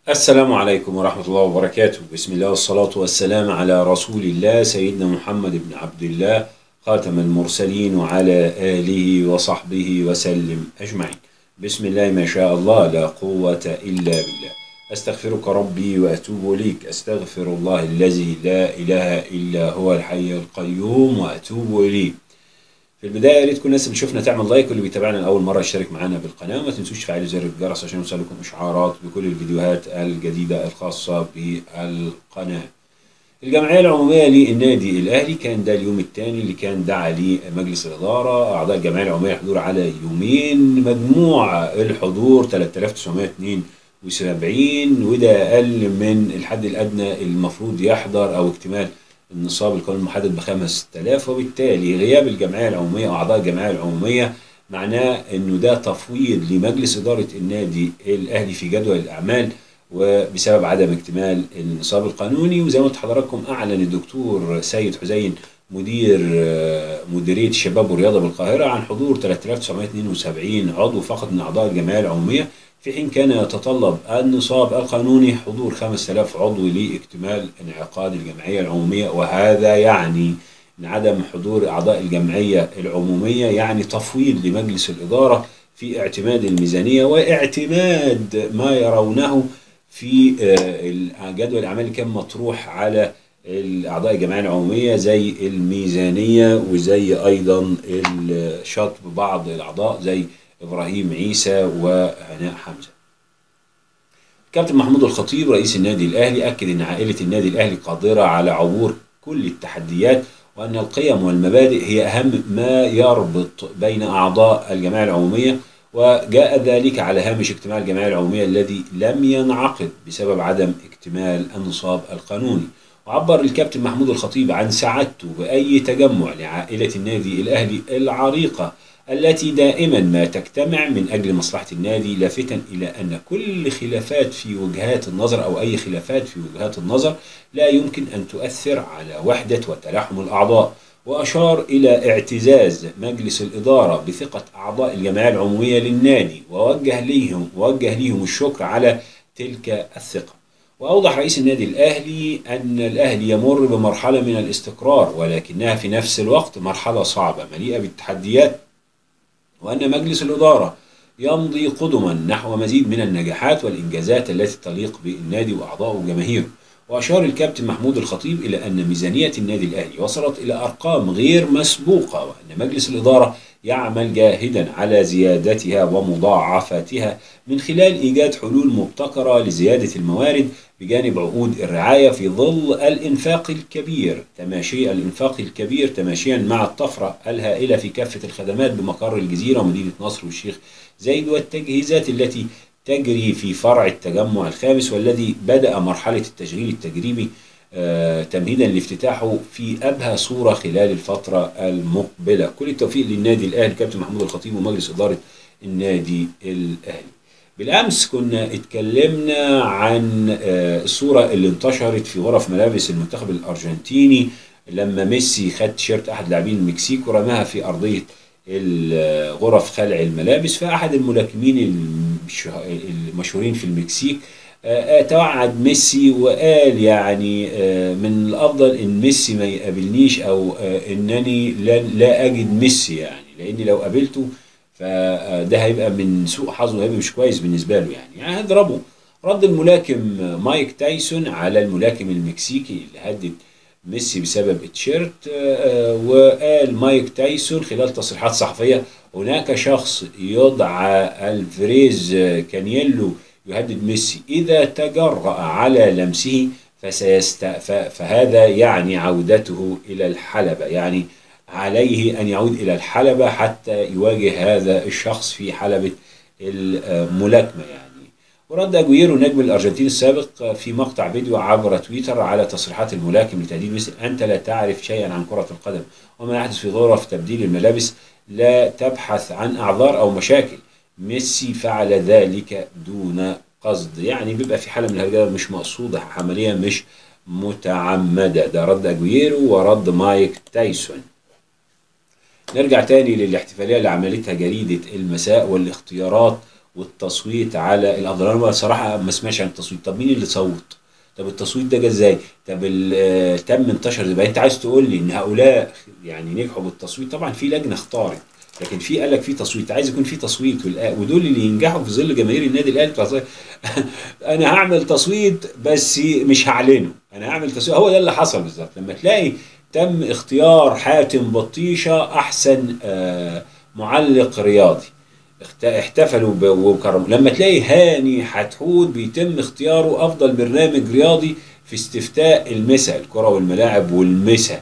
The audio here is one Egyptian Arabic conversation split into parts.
السلام عليكم ورحمة الله وبركاته بسم الله والصلاة والسلام على رسول الله سيدنا محمد بن عبد الله خاتم المرسلين وعلى آله وصحبه وسلم أجمعين بسم الله ما شاء الله لا قوة إلا بالله أستغفرك ربي وأتوب إليك أستغفر الله الذي لا إله إلا هو الحي القيوم وأتوب إليه في البدايه يا ريت كل الناس اللي بتشوفنا تعمل لايك واللي بيتابعنا لاول مره يشترك معانا بالقناه وما تنسوش تفعلوا زر الجرس عشان يوصلكم اشعارات بكل الفيديوهات الجديده الخاصه بالقناه. الجمعيه العموميه للنادي الاهلي كان ده اليوم الثاني اللي كان دعا ليه مجلس الاداره اعضاء الجمعيه العموميه حضور على يومين مجموع الحضور 3972 وده اقل من الحد الادنى المفروض يحضر او اكتمال النصاب القانون محدد ب 5000 وبالتالي غياب الجمعيه العموميه او اعضاء الجمعيه العموميه معناه انه ده تفويض لمجلس اداره النادي الاهلي في جدول الاعمال وبسبب عدم اكتمال النصاب القانوني وزي ما قلت لحضراتكم اعلن الدكتور سيد حسين مدير مديريه الشباب والرياضه بالقاهره عن حضور 3972 عضو فقط من اعضاء الجمعيه العموميه في حين كان يتطلب النصاب القانوني حضور 5000 عضو لاكتمال انعقاد الجمعية العمومية وهذا يعني ان عدم حضور اعضاء الجمعية العمومية يعني تفويض لمجلس الادارة في اعتماد الميزانية واعتماد ما يرونه في جدول الاعمال اللي كان مطروح على اعضاء الجمعيه العموميه زي الميزانيه وزي ايضا شطب بعض الاعضاء زي ابراهيم عيسى وهناء حمزه. كابتن محمود الخطيب رئيس النادي الاهلي اكد ان عائله النادي الاهلي قادره على عبور كل التحديات وان القيم والمبادئ هي اهم ما يربط بين اعضاء الجمعيه العموميه وجاء ذلك على هامش اجتماع الجمعيه العموميه الذي لم ينعقد بسبب عدم اكتمال النصاب القانوني. وعبر الكابتن محمود الخطيب عن سعادته بأي تجمع لعائلة النادي الأهلي العريقة التي دائما ما تجتمع من أجل مصلحة النادي لافتا إلى أن كل خلافات في وجهات النظر أو أي خلافات في وجهات النظر لا يمكن أن تؤثر على وحدة وتلاحم الأعضاء وأشار إلى اعتزاز مجلس الإدارة بثقة أعضاء الجمعية العمومية للنادي ووجه ليهم ووجه ليهم الشكر على تلك الثقة وأوضح رئيس النادي الأهلي أن الأهلي يمر بمرحلة من الاستقرار ولكنها في نفس الوقت مرحلة صعبة مليئة بالتحديات وأن مجلس الإدارة يمضي قدما نحو مزيد من النجاحات والإنجازات التي تليق بالنادي وأعضائه وجماهيره وأشار الكابتن محمود الخطيب إلى أن ميزانية النادي الأهلي وصلت إلى أرقام غير مسبوقة وأن مجلس الإدارة يعمل جاهدا على زيادتها ومضاعفتها من خلال إيجاد حلول مبتكرة لزيادة الموارد بجانب عقود الرعاية في ظل الإنفاق الكبير تماشي الإنفاق الكبير تماشيا مع الطفرة الهائلة في كافة الخدمات بمقر الجزيرة ومدينة نصر والشيخ زايد والتجهيزات التي تجري في فرع التجمع الخامس والذي بدأ مرحلة التشغيل التجريبي آه تمهيدا لافتتاحه في ابهى صوره خلال الفتره المقبله كل التوفيق للنادي الاهلي كابتن محمود الخطيب ومجلس اداره النادي الاهلي بالامس كنا اتكلمنا عن آه الصوره اللي انتشرت في غرف ملابس المنتخب الارجنتيني لما ميسي خد تيشيرت احد لاعبين المكسيك ورماها في ارضيه غرف خلع الملابس فاحد الملاكمين المشهورين في المكسيك توعد ميسي وقال يعني من الافضل ان ميسي ما يقابلنيش او انني لا اجد ميسي يعني لاني لو قابلته فده هيبقى من سوء حظه هيبقى مش كويس بالنسبه له يعني يعني هضربه رد الملاكم مايك تايسون على الملاكم المكسيكي اللي هدد ميسي بسبب التيشيرت وقال مايك تايسون خلال تصريحات صحفيه هناك شخص يدعى الفريز كانييلو يهدد ميسي إذا تجرأ على لمسه فسيست فهذا يعني عودته إلى الحلبة يعني عليه أن يعود إلى الحلبة حتى يواجه هذا الشخص في حلبة الملاكمة يعني ورد أجويرو نجم الأرجنتين السابق في مقطع فيديو عبر تويتر على تصريحات الملاكم لتهديد ميسي أنت لا تعرف شيئا عن كرة القدم وما يحدث في غرف تبديل الملابس لا تبحث عن أعذار أو مشاكل ميسي فعل ذلك دون قصد يعني بيبقى في حاله من الهرجله مش مقصوده عمليه مش متعمده ده رد اجويرو ورد مايك تايسون نرجع تاني للاحتفاليه اللي عملتها جريده المساء والاختيارات والتصويت على الافضل انا بصراحه ما اسمعش عن التصويت طب مين اللي صوت طب التصويت ده جه ازاي طب ال- آه، تم انتشر يبقى انت عايز تقول لي ان هؤلاء يعني نجحوا بالتصويت طبعا في لجنه اختارت لكن في قال لك في تصويت عايز يكون في تصويت والآ- ودول اللي ينجحوا في ظل جماهير النادي الاهلي بتوع زي- انا هعمل تصويت بس مش هعلنه انا هعمل تصويت هو ده اللي حصل بالظبط لما تلاقي تم اختيار حاتم بطيشه احسن آه، معلق رياضي اخت- احتفلوا ب- وكرموا لما تلاقي هاني حتحوت بيتم اختياره افضل برنامج رياضي في استفتاء المسا الكره والملاعب والمسا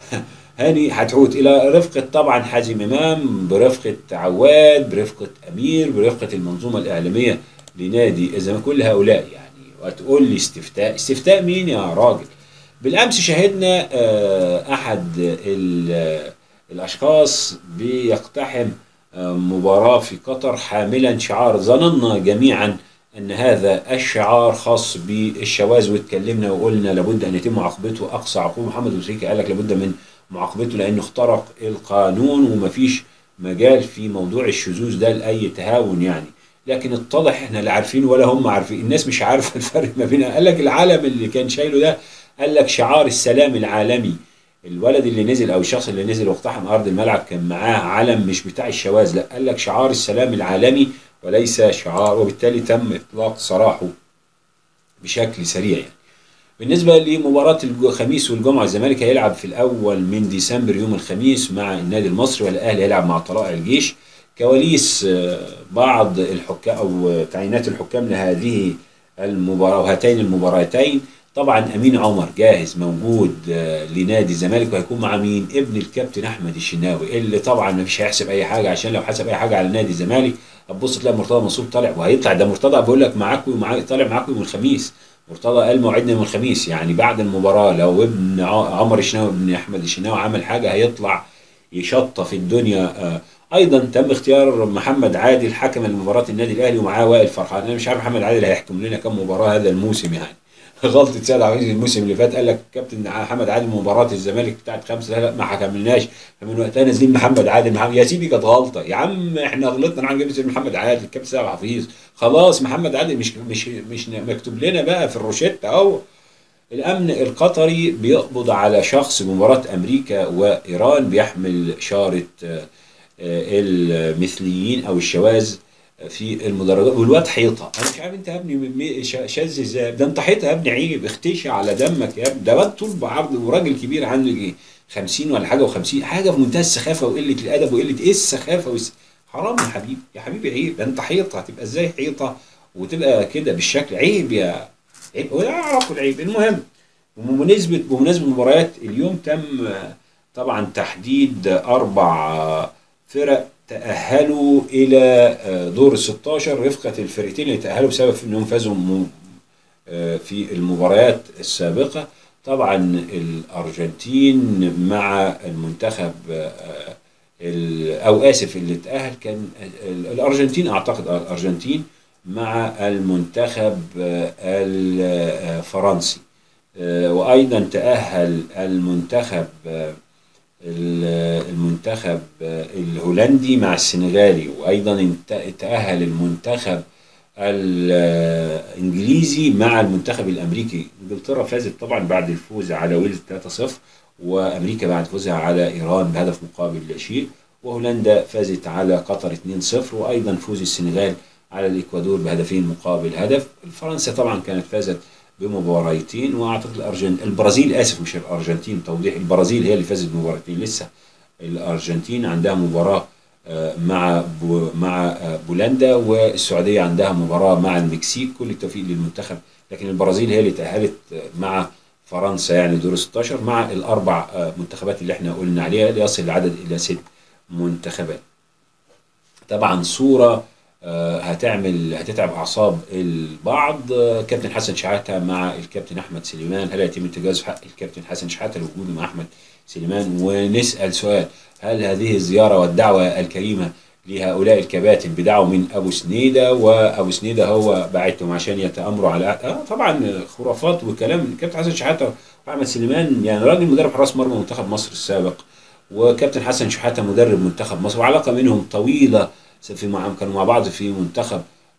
هاني حتحوت الى رفقه طبعا حازم امام برفقه عواد برفقه امير برفقه المنظومه الاعلاميه لنادي اذا كل هؤلاء يعني وتقول لي استفتاء استفتاء مين يا راجل بالامس شاهدنا آه، احد ال- الاشخاص بيقتحم آه، مباراه في قطر حاملا شعار ظننا جميعا ان هذا الشعار خاص بالشواذ واتكلمنا وقلنا لابد ان يتم معاقبته اقصى عقوبه محمد وسريكي قال لك لابد من معاقبته لانه اخترق القانون ومفيش مجال في موضوع الشذوذ ده لاي تهاون يعني لكن اتضح احنا لا عارفين ولا هم عارفين الناس مش عارفه الفرق ما بينها قال لك العلم اللي كان شايله ده قال لك شعار السلام العالمي الولد اللي نزل او الشخص اللي نزل واقتحم ارض الملعب كان معاه علم مش بتاع الشواذ لا قال لك شعار السلام العالمي وليس شعار وبالتالي تم اطلاق سراحه بشكل سريع يعني بالنسبة لمباراة الخميس والجمعة الزمالك هيلعب في الأول من ديسمبر يوم الخميس مع النادي المصري والأهلي هيلعب مع طلائع الجيش كواليس آه، بعض الحكام أو تعيينات الحكام لهذه المباراة وهاتين المباراتين طبعا أمين عمر جاهز موجود آه، لنادي الزمالك وهيكون مع مين؟ ابن الكابتن أحمد الشناوي اللي طبعا مش هيحسب أي حاجة عشان لو حسب أي حاجة على نادي الزمالك هتبص تلاقي مرتضى منصور طالع وهيطلع ده مرتضى بيقول لك معاكم ومعاك طالع معاكم يوم الخميس مرتضى قال موعدنا يوم الخميس يعني بعد المباراة لو ابن ع- عمر الشناوي ابن أحمد الشناوي عمل حاجة هيطلع يشطف الدنيا آه، ايضا تم اختيار محمد عادل حكما لمباراه النادي الاهلي ومعاه وائل فرحان انا مش عارف محمد عادل هيحكم لنا كم مباراه هذا الموسم يعني غلطه سيد عبد العزيز الموسم اللي فات قال لك كابتن محمد عادل مباراه الزمالك بتاعت خمسه لا ما حكمناش فمن وقتها نازلين محمد عادل محمد يا سيدي كانت غلطه يا عم احنا غلطنا نعم جبت محمد عادل كابتن سيد عبد الحفيظ خلاص محمد عادل مش مش مش مكتوب لنا بقى في الروشته اهو الامن القطري بيقبض على شخص بمباراه امريكا وايران بيحمل شاره آه، آه، المثليين او الشواذ في المدرجات والواد حيطه انا مش عارف انت يا ابني م- م- شا- شاذ ازاي ده انت حيطه يا ابني عيب اختشي على دمك يا ابني ده واد طول بعرض وراجل كبير عنده يجي 50 ولا حاجه و50 حاجه في منتهى السخافه وقله الادب وقله ايه السخافه والس... حرام يا حبيبي يا حبيبي عيب ده انت حيطه هتبقى ازاي حيطه وتبقى كده بالشكل عيب يا عيب ولا يعرفوا العيب المهم بمناسبة بمناسبة مباريات اليوم تم آه، طبعا تحديد أربع آه، فرق تأهلوا إلى آه، دور ال 16 رفقة الفرقتين اللي تأهلوا بسبب إنهم فازوا م- آه، في المباريات السابقة طبعا الأرجنتين مع المنتخب آه، ال- أو آسف اللي تأهل كان ال- الأرجنتين أعتقد آه، الأرجنتين مع المنتخب آه، الفرنسي آه، وايضا تاهل المنتخب آه، ال- المنتخب آه، الهولندي مع السنغالي وايضا انت- تاهل المنتخب الانجليزي مع المنتخب الامريكي انجلترا فازت طبعا بعد الفوز على ويلز 3-0 وامريكا بعد فوزها على ايران بهدف مقابل لا شيء وهولندا فازت على قطر 2-0 وايضا فوز السنغال على الاكوادور بهدفين مقابل هدف فرنسا طبعا كانت فازت بمباراتين واعتقد الارجنتين البرازيل اسف مش الارجنتين توضيح البرازيل هي اللي فازت بمباراتين لسه الارجنتين عندها مباراه آه، مع بو مع آه، بولندا والسعوديه عندها مباراه مع المكسيك كل التوفيق للمنتخب لكن البرازيل هي اللي تاهلت آه، مع فرنسا يعني دور 16 مع الاربع آه، منتخبات اللي احنا قلنا عليها ليصل العدد الى ست منتخبات طبعا صوره آه، هتعمل هتتعب اعصاب البعض آه، كابتن حسن شحاته مع الكابتن احمد سليمان هل يتم التجاوز في حق الكابتن حسن شحاته لوجوده مع احمد سليمان ونسال سؤال هل هذه الزياره والدعوه الكريمه لهؤلاء الكباتن بدعوه من ابو سنيده وابو سنيده هو بعتهم عشان يتامروا على آه طبعا خرافات وكلام الكابتن حسن شحاته واحمد سليمان يعني راجل مدرب حراس مرمى منتخب مصر السابق وكابتن حسن شحاته مدرب منتخب مصر وعلاقه منهم طويله في مع كانوا مع بعض في منتخب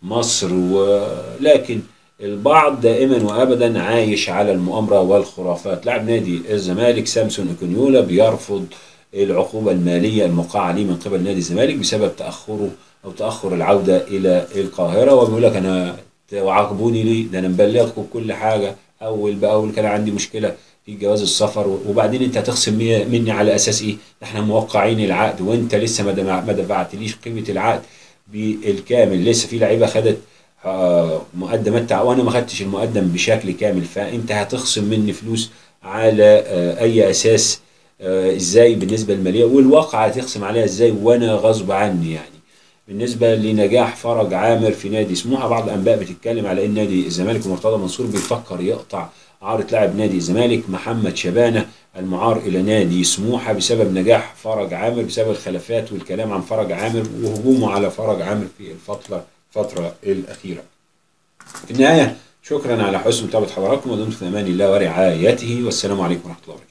مصر ولكن البعض دائما وابدا عايش على المؤامره والخرافات لاعب نادي الزمالك سامسون اكونيولا بيرفض العقوبه الماليه الموقعه عليه من قبل نادي الزمالك بسبب تاخره او تاخر العوده الى القاهره وبيقول لك انا وعاقبوني ليه ده انا مبلغكم بكل حاجه اول باول كان عندي مشكله في جواز السفر وبعدين انت هتخصم مي- مني على اساس ايه؟ ده احنا موقعين العقد وانت لسه ما دمع- ما دفعتليش قيمه العقد بالكامل لسه في لعيبه خدت آه، مقدمات تع- وانا ما خدتش المقدم بشكل كامل فانت هتخصم مني فلوس على آه، اي اساس آه، ازاي بالنسبه للماليه والواقع هتخصم عليها ازاي وانا غصب عني يعني بالنسبه لنجاح فرج عامر في نادي سموحه بعض الانباء بتتكلم على ان نادي الزمالك ومرتضى منصور بيفكر يقطع عارة لاعب نادي الزمالك محمد شبانه المعار الى نادي سموحه بسبب نجاح فرج عامر بسبب الخلافات والكلام عن فرج عامر وهجومه على فرج عامر في الفتره الفتره الاخيره. في النهايه شكرا على حسن متابعه حضراتكم ودمتم في امان الله ورعايته والسلام عليكم ورحمه الله وبركاته.